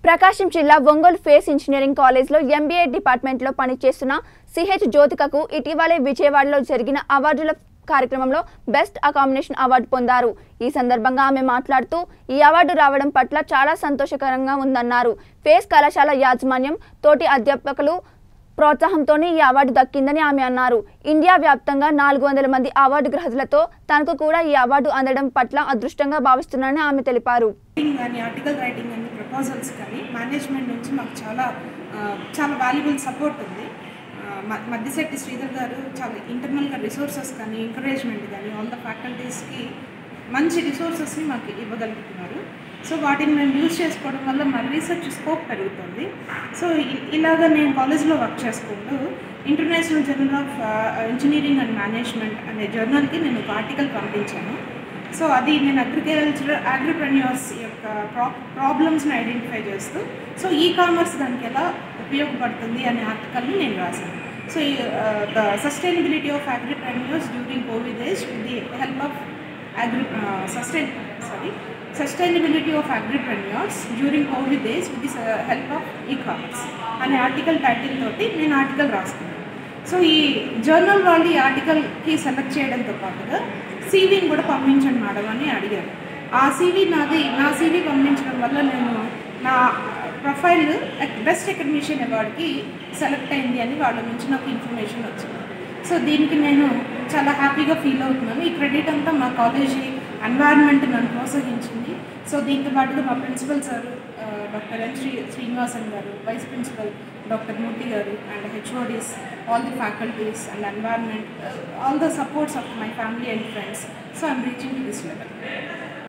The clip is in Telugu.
ప్రకాశం జిల్లా ఒంగోలు ఫేస్ ఇంజనీరింగ్ కాలేజ్లో ఎంబీఏ డిపార్ట్మెంట్లో పనిచేస్తున్న సిహెచ్ జ్యోతికకు ఇటీవలే విజయవాడలో జరిగిన అవార్డుల కార్యక్రమంలో బెస్ట్ అకామినేషన్ అవార్డు పొందారు ఈ సందర్భంగా ఆమె మాట్లాడుతూ ఈ అవార్డు రావడం పట్ల చాలా సంతోషకరంగా ఉందన్నారు ఫేస్ కళాశాల యాజమాన్యం తోటి అధ్యాపకులు ప్రోత్సాహంతోనే ఈ అవార్డు దక్కిందని ఆమె అన్నారు ఇండియా వ్యాప్తంగా నాలుగు వందల మంది అవార్డు గ్రహీతలతో తనకు కూడా ఈ అవార్డు అందడం పట్ల అదృష్టంగా భావిస్తున్నానని ఆమె తెలిపారు రైటింగ్ కానీ ఆర్టికల్ రైటింగ్ కానీ ప్రపోజల్స్ కానీ మేనేజ్మెంట్ నుంచి మాకు చాలా ఆ, చాలా వాల్యుబుల్ సపోర్ట్ ఉంది ఆ, మ- మద్దిశెట్టి శ్రీధర్ గారు చాలా ఇంటర్నల్గా రిసోర్సెస్ కానీ ఎంకరేజ్మెంట్ కానీ ఆల్ ద ఫ్యాకల్టీస్కి మంచి రిసోర్సెస్ని మాకు ఇవ్వగలుగుతున్నారు సో వాటిని మేము యూజ్ చేసుకోవడం వల్ల మా రీసెర్చ్ స్కోప్ పెరుగుతుంది సో ఇ- ఇలాగ నేను కాలేజ్లో వర్క్ చేసుకుంటూ international journal of engineering and management అనే జర్నల్కి నేను ఒక ఆర్టికల్ పంపించాను సో అది నేను అగ్రికల్చర్ అగ్రిప్రెన్యూర్స్ యొక్క ప్రా ప్రాబ్లమ్స్ని ఐడెంటిఫై చేస్తూ సో ఈ కామర్స్ దానికి ఎలా ఉపయోగపడుతుంది అనే ఆర్టికల్ని నేను రాశాను so the sustainability of agripreneurs during covid age with the help of agri sustain sorry sustainability of agripreneurs during covid age with the help of e commerce అనే ఆర్టికల్ టైటిల్ తోటి నేను ఆర్టికల్ రాసుకున్నాను సో ఈ జర్నల్ వాళ్ళు ఈ ఆర్టికల్కి సెలెక్ట్ చేయడంతో పాటుగా సీవీని కూడా పంపించండి మేడం అని అడిగారు ఆ సీవీ నాది నా సీవీ పంపించడం వల్ల నేను నా ప్రొఫైల్ బెస్ట్ అకాడమిషియన్ అవార్డ్కి సెలెక్ట్ అయింది అని వాళ్ళ నుంచి నాకు ఇన్ఫర్మేషన్ వచ్చింది సో దీనికి నేను చాలా హ్యాపీగా ఫీల్ అవుతున్నాను ఈ క్రెడిట్ అంతా మా కాలేజీ ఎన్వైర్న్మెంట్ నన్ను ప్రోత్సహించింది సో దీంతో పాటుగా మా principal sir doctor N Sri Srinivasan garu vice principal doctor Murthy garu and HODs all the faculties and environment all the supports of my family and friends so I'm reaching to this level